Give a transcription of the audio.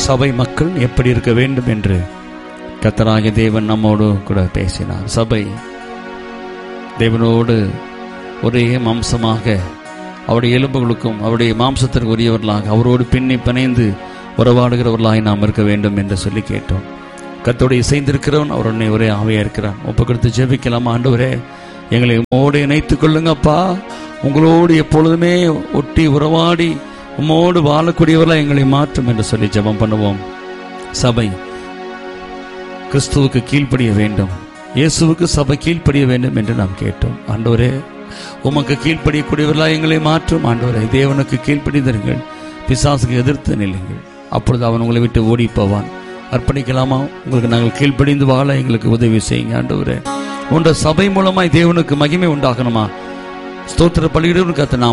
சபை மக்கள் எப்படி இருக்க வேண்டும் என்று கத்தராகிய தேவன் நம்மோடு கூட பேசினார் சபை தேவனோடு ஒரே மாம்சமாக அவருடைய எலும்புகளுக்கும் அவருடைய மாம்சத்திற்கு உரியவர்களாக அவரோடு பின்னி பிணைந்து உறவாடுகிறவர்களாய் நாம் இருக்க வேண்டும் என்று சொல்லி கேட்டோம் கத்தோடு இசைந்திருக்கிறவன் அவர் உன்னை ஒரே ஆவையா இருக்கிறான் ஒப்பு கொடுத்து ஜெபிக்கலாம் ஆண்டவரே எங்களை உம்மோடு இணைத்துக் கொள்ளுங்கப்பா உங்களோடு எப்பொழுதுமே ஒட்டி உறவாடி உம்மோடு வாழக்கூடியவர்களாக எங்களை மாற்றும் என்று சொல்லி ஜெபம் பண்ணுவோம் சபை கிறிஸ்துவுக்கு கீழ்ப்படிய வேண்டும் இயேசுவுக்கு சபை கீழ்ப்படிய வேண்டும் என்று நாம் கேட்டோம் ஆண்டவரே உமக்கு கீழ்ப்படியக்கூடியவர்களாக எங்களை மாற்றும் ஆண்டவரே தேவனுக்கு கீழ்ப்படிந்தருங்கள் பிசாசுக்கு எதிர்த்து நில்லுங்கள் அப்பொழுது அவன் உங்களை விட்டு ஓடி போவான் அர்ப்பணிக்கலாமா உங்களுக்கு நாங்கள் கீழ்ப்படிந்து வாழ எங்களுக்கு உதவி செய்யுங்க ஆண்டவரே உன்ற சபை மூலமாய் தேவனுக்கு மகிமை உண்டாகணுமா ஸ்தோத்திர பள்ளியிடம் கத்த நாம்